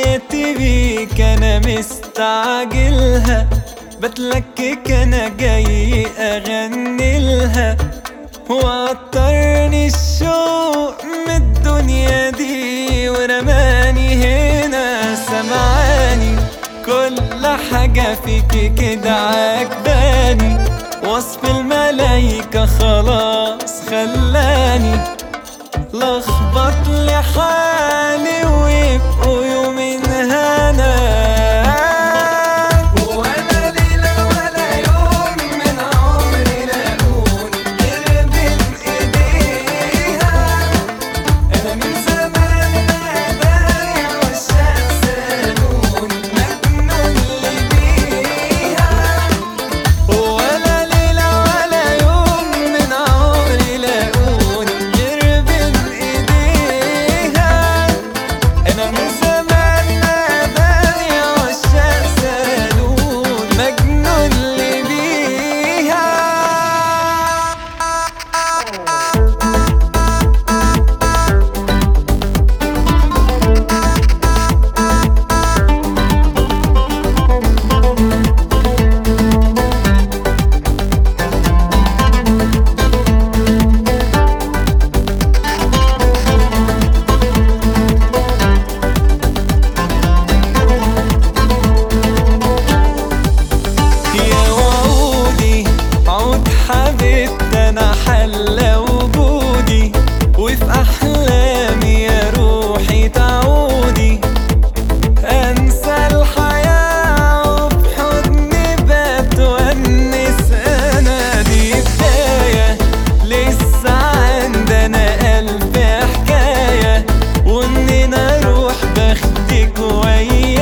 حياتي بيك انا مستعجلها بتلكك انا جاي اغني لها وعطرني الشوق من الدنيا دي ورماني هنا سمعاني كل حاجة فيكي كده عجباني وصف الملايكة خلاص خلاني لخبط لي حالي ويبقوا يومين هنا ولا ليلة ولا يوم من عمري لاقوني غير بين ايديها انا من زمان ناداني عشاق سالوني مجنون اللي بيها ولا ليلة ولا يوم من عمري لاقوني غير بين ايديها انا من زمان ناداني عشاق سالون مجنون اللي بيها يا وعودي عود حبيبتي انا حلى وجودي وفي احلامي يا روحي تعودي انسى الحياة وفي حضني بتونس انا دي بداية لسه عندنا الف حكاية واننا اروح باخدك ويايا